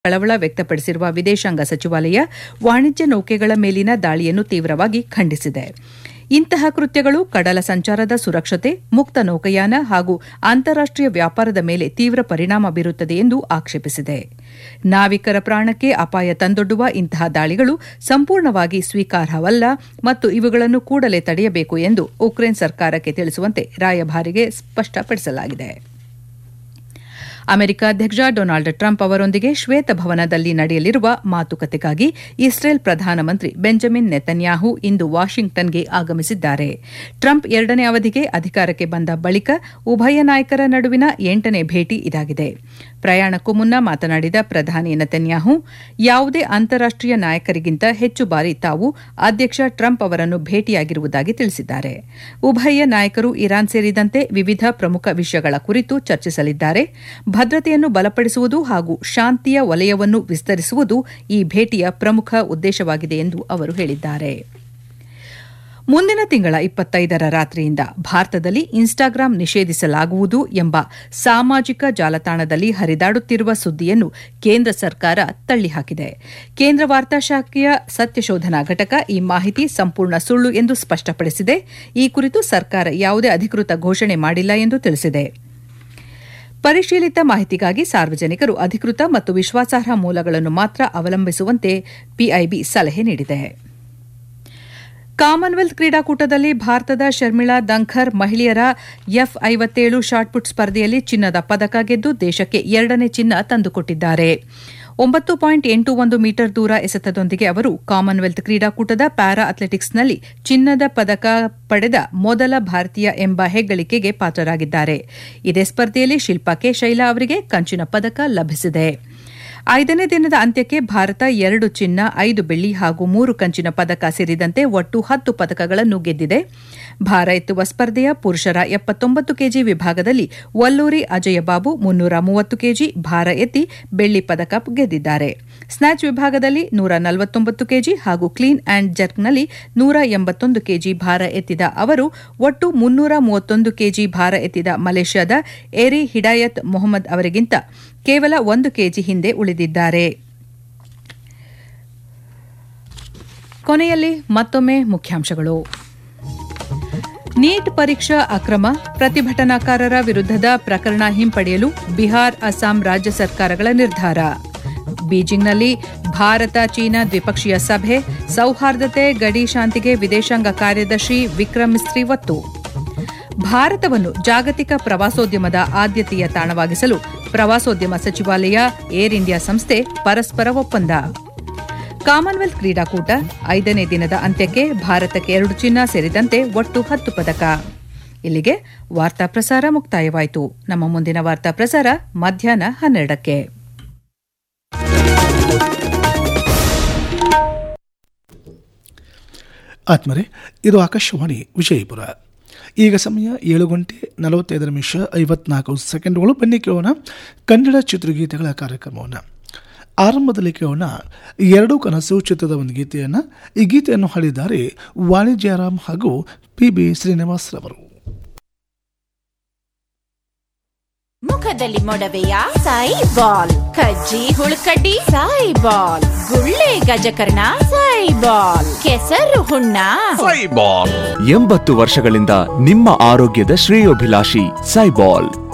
ಕಳವಳ ವ್ಯಕ್ತಪಡಿಸಿರುವ ವಿದೇಶಾಂಗ ಸಚಿವಾಲಯ ವಾಣಿಜ್ಯ ನೌಕೆಗಳ ಮೇಲಿನ ದಾಳಿಯನ್ನು ತೀವ್ರವಾಗಿ ಖಂಡಿಸಿದೆ ಇಂತಹ ಕೃತ್ಯಗಳು ಕಡಲ ಸಂಚಾರದ ಸುರಕ್ಷತೆ ಮುಕ್ತ ನೌಕಾಯಾನ ಹಾಗೂ ಅಂತಾರಾಷ್ಟೀಯ ವ್ಯಾಪಾರದ ಮೇಲೆ ತೀವ್ರ ಪರಿಣಾಮ ಬೀರುತ್ತದೆ ಎಂದು ಆಕ್ಷೇಪಿಸಿದೆ ನಾವಿಕರ ಪ್ರಾಣಕ್ಕೆ ಅಪಾಯ ತಂದೊಡ್ಡುವ ಇಂತಹ ದಾಳಿಗಳು ಸಂಪೂರ್ಣವಾಗಿ ಸ್ವೀಕಾರಾರ್ಹವಲ್ಲ ಮತ್ತು ಇವುಗಳನ್ನು ಕೂಡಲೇ ತಡೆಯಬೇಕು ಎಂದು ಉಕ್ರೇನ್ ಸರ್ಕಾರಕ್ಕೆ ತಿಳಿಸುವಂತೆ ರಾಯಭಾರಿಗೆ ಸ್ಪಷ್ಟಪಡಿಸಲಾಗಿದೆ ಅಮೆರಿಕ ಅಧ್ಯಕ್ಷ ಡೊನಾಲ್ಡ್ ಟ್ರಂಪ್ ಅವರೊಂದಿಗೆ ಶ್ವೇತಭವನದಲ್ಲಿ ನಡೆಯಲಿರುವ ಮಾತುಕತೆಗಾಗಿ ಇಸ್ರೇಲ್ ಪ್ರಧಾನಮಂತ್ರಿ ಬೆಂಜಮಿನ್ ನೆತನ್ಯಾಹು ಇಂದು ವಾಷಿಂಗ್ಟನ್ಗೆ ಆಗಮಿಸಿದ್ದಾರೆ ಟ್ರಂಪ್ ಎರಡನೇ ಅವಧಿಗೆ ಅಧಿಕಾರಕ್ಕೆ ಬಂದ ಬಳಿಕ ಉಭಯ ನಾಯಕರ ನಡುವಿನ ಎಂಟನೇ ಭೇಟಿ ಇದಾಗಿದೆ ಪ್ರಯಾಣಕ್ಕೂ ಮುನ್ನ ಮಾತನಾಡಿದ ಪ್ರಧಾನಿ ನೆತನ್ಯಾಹು ಯಾವುದೇ ಅಂತಾರಾಷ್ಟೀಯ ನಾಯಕರಿಗಿಂತ ಹೆಚ್ಚು ಬಾರಿ ತಾವು ಅಧ್ಯಕ್ಷ ಟ್ರಂಪ್ ಅವರನ್ನು ಭೇಟಿಯಾಗಿರುವುದಾಗಿ ತಿಳಿಸಿದ್ದಾರೆ ಉಭಯ ನಾಯಕರು ಇರಾನ್ ಸೇರಿದಂತೆ ವಿವಿಧ ಪ್ರಮುಖ ವಿಷಯಗಳ ಕುರಿತು ಚರ್ಚಿಸಲಿದ್ದಾರೆ ಭದ್ರತೆಯನ್ನು ಬಲಪಡಿಸುವುದು ಹಾಗೂ ಶಾಂತಿಯ ವಲಯವನ್ನು ವಿಸ್ತರಿಸುವುದು ಈ ಭೇಟಿಯ ಪ್ರಮುಖ ಉದ್ದೇಶವಾಗಿದೆ ಎಂದು ಅವರು ಹೇಳಿದ್ದಾರೆ ಮುಂದಿನ ತಿಂಗಳ ಇಪ್ಪತ್ತೈದರ ರಾತ್ರಿಯಿಂದ ಭಾರತದಲ್ಲಿ ಇನ್ಸ್ಟಾಗ್ರಾಂ ನಿಷೇಧಿಸಲಾಗುವುದು ಎಂಬ ಸಾಮಾಜಿಕ ಜಾಲತಾಣದಲ್ಲಿ ಹರಿದಾಡುತ್ತಿರುವ ಸುದ್ದಿಯನ್ನು ಕೇಂದ್ರ ಸರ್ಕಾರ ತಳ್ಳಿಹಾಕಿದೆ ಕೇಂದ್ರ ವಾರ್ತಾ ಶಾಖೆಯ ಸತ್ಯಶೋಧನಾ ಘಟಕ ಈ ಮಾಹಿತಿ ಸಂಪೂರ್ಣ ಸುಳ್ಳು ಎಂದು ಸ್ಪಷ್ಟಪಡಿಸಿದೆ ಈ ಕುರಿತು ಸರ್ಕಾರ ಯಾವುದೇ ಅಧಿಕೃತ ಘೋಷಣೆ ಮಾಡಿಲ್ಲ ಎಂದು ತಿಳಿಸಿದೆ ಪರಿಶೀಲಿತ ಮಾಹಿತಿಗಾಗಿ ಸಾರ್ವಜನಿಕರು ಅಧಿಕೃತ ಮತ್ತು ವಿಶ್ವಾಸಾರ್ಹ ಮೂಲಗಳನ್ನು ಮಾತ್ರ ಅವಲಂಬಿಸುವಂತೆ ಪಿಐಬಿ ಸಲಹೆ ನೀಡಿದೆ ಕಾಮನ್ವೆಲ್ತ್ ಕ್ರೀಡಾಕೂಟದಲ್ಲಿ ಭಾರತದ ಶರ್ಮಿಳಾ ದಂಖರ್ ಮಹಿಳೆಯರ ಎಫ್ ಐವತ್ತೇಳು ಶಾಟ್ಪುಟ್ ಸ್ಪರ್ಧೆಯಲ್ಲಿ ಚಿನ್ನದ ಪದಕ ಗೆದ್ದು ದೇಶಕ್ಕೆ ಎರಡನೇ ಚಿನ್ನ ತಂದುಕೊಟ್ಟಿದ್ದಾರೆ ಒಂಬತ್ತು ಪಾಯಿಂಟ್ ಎಂಟು ಒಂದು ಮೀಟರ್ ದೂರ ಎಸೆತದೊಂದಿಗೆ ಅವರು ಕಾಮನ್ವೆಲ್ತ್ ಕ್ರೀಡಾಕೂಟದ ಪ್ಯಾರಾ ಅಥ್ಲೆಟಿಕ್ಸ್ನಲ್ಲಿ ಚಿನ್ನದ ಪದಕ ಪಡೆದ ಮೊದಲ ಭಾರತೀಯ ಎಂಬ ಹೆಗ್ಗಳಿಕೆಗೆ ಪಾತ್ರರಾಗಿದ್ದಾರೆ ಇದೇ ಸ್ಪರ್ಧೆಯಲ್ಲಿ ಶಿಲ್ಪಾ ಕೆ ಶೈಲಾ ಅವರಿಗೆ ಕಂಚಿನ ಪದಕ ಲಭಿಸಿದೆ ಐದನೇ ದಿನದ ಅಂತ್ಯಕ್ಕೆ ಭಾರತ ಎರಡು ಚಿನ್ನ ಐದು ಬೆಳ್ಳಿ ಹಾಗೂ ಮೂರು ಕಂಚಿನ ಪದಕ ಸೇರಿದಂತೆ ಒಟ್ಟು ಹತ್ತು ಪದಕಗಳನ್ನು ಗೆದ್ದಿದೆ ಭಾರ ಎತ್ತುವ ಸ್ಪರ್ಧೆಯ ಪುರುಷರ ಎಪ್ಪತ್ತೊಂಬತ್ತು ಕೆಜಿ ವಿಭಾಗದಲ್ಲಿ ವಲ್ಲೂರಿ ಅಜಯ ಬಾಬು ಮುನ್ನೂರ ಮೂವತ್ತು ಕೆಜಿ ಭಾರ ಎತ್ತಿ ಬೆಳ್ಳಿ ಪದಕ ಗೆದ್ದಿದ್ದಾರೆ ಸ್ನ್ಯಾಚ್ ವಿಭಾಗದಲ್ಲಿ ನೂರ ನಲವತ್ತೊಂಬತ್ತು ಕೆಜಿ ಹಾಗೂ ಕ್ಲೀನ್ ಅಂಡ್ ಜರ್ಕ್ನಲ್ಲಿ ನೂರ ಎಂಬತ್ತೊಂದು ಕೆಜಿ ಭಾರ ಎತ್ತಿದ ಅವರು ಒಟ್ಟು ಮುನ್ನೂರ ಮೂವತ್ತೊಂದು ಕೆಜಿ ಭಾರ ಎತ್ತಿದ ಮಲೇಷ್ಯಾದ ಎರಿ ಹಿಡಾಯತ್ ಮೊಹಮ್ಮದ್ ಅವರಿಗಿಂತ ಕೇವಲ ಒಂದು ಕೆಜಿ ಹಿಂದೆ ಉಳಿದಿದ್ದಾರೆ ಕೊನೆಯಲ್ಲಿ ಮತ್ತೊಮ್ಮೆ ಮುಖ್ಯಾಂಶಗಳು ನೀಟ್ ಪರೀಕ್ಷಾ ಅಕ್ರಮ ಪ್ರತಿಭಟನಾಕಾರರ ವಿರುದ್ಧದ ಪ್ರಕರಣ ಹಿಂಪಡೆಯಲು ಬಿಹಾರ್ ಅಸ್ಸಾಂ ರಾಜ್ಯ ಸರ್ಕಾರಗಳ ನಿರ್ಧಾರ ಬೀಜಿಂಗ್ನಲ್ಲಿ ಭಾರತ ಚೀನಾ ದ್ವಿಪಕ್ಷೀಯ ಸಭೆ ಸೌಹಾರ್ದತೆ ಗಡಿ ಶಾಂತಿಗೆ ವಿದೇಶಾಂಗ ಕಾರ್ಯದರ್ಶಿ ವಿಕ್ರಮ್ ಮಿಸ್ತ್ರಿ ಒತ್ತು ಭಾರತವನ್ನು ಜಾಗತಿಕ ಪ್ರವಾಸೋದ್ಯಮದ ಆದ್ಯತೆಯ ತಾಣವಾಗಿಸಲು ಪ್ರವಾಸೋದ್ಯಮ ಸಚಿವಾಲಯ ಏರ್ ಇಂಡಿಯಾ ಸಂಸ್ಥೆ ಪರಸ್ಪರ ಒಪ್ಪಂದ ಕಾಮನ್ವೆಲ್ತ್ ಕ್ರೀಡಾಕೂಟ ಐದನೇ ದಿನದ ಅಂತ್ಯಕ್ಕೆ ಭಾರತಕ್ಕೆ ಎರಡು ಚಿನ್ನ ಸೇರಿದಂತೆ ಒಟ್ಟು ಹತ್ತು ಪದಕ ಇಲ್ಲಿಗೆ ವಾರ್ತಾ ಪ್ರಸಾರ ಮುಕ್ತಾಯವಾಯಿತು ನಮ್ಮ ಮುಂದಿನ ವಾರ್ತಾ ಪ್ರಸಾರ ಮಧ್ಯಾಹ್ನ ಹನ್ನೆರಡಕ್ಕೆ ಆತ್ಮರೆ ಇದು ಆಕಾಶವಾಣಿ ವಿಜಯಪುರ ಈಗ ಸಮಯ ಏಳು ಗಂಟೆ ನಲವತ್ತೈದು ನಿಮಿಷ ಐವತ್ನಾಲ್ಕು ಸೆಕೆಂಡ್ಗಳು ಬನ್ನಿ ಕೇಳೋಣ ಕನ್ನಡ ಚಿತ್ರಗೀತೆಗಳ ಕಾರ್ಯಕ್ರಮವನ್ನು ಆರಂಭದಲ್ಲಿ ಕೇಳೋಣ ಎರಡು ಕನಸು ಚಿತ್ರದ ಒಂದು ಗೀತೆಯನ್ನು ಈ ಗೀತೆಯನ್ನು ಹಾಡಿದ್ದಾರೆ ವಾಣಿಜ್ಯರಾಮ್ ಹಾಗೂ ಪಿ ಬಿ ಶ್ರೀನಿವಾಸ್ರವರು ಮುಖದಲ್ಲಿ ಮೊಡವೆಯ ಸಾಯಿ ಬಾಲ್ ಕಜ್ಜಿ ಹುಳುಕಡ್ಡಿ ಸಾಯಿ ಬಾಲ್ ಗುಳ್ಳೆ ಗಜಕರ್ಣ ಸಾಯಿ ಬಾಲ್ ಕೆಸರು ಹುಣ್ಣ ಸೈಬಾಲ್ ಎಂಬತ್ತು ವರ್ಷಗಳಿಂದ ನಿಮ್ಮ ಆರೋಗ್ಯದ ಶ್ರೇಯೋಭಿಲಾಷಿ ಸೈಬಾಲ್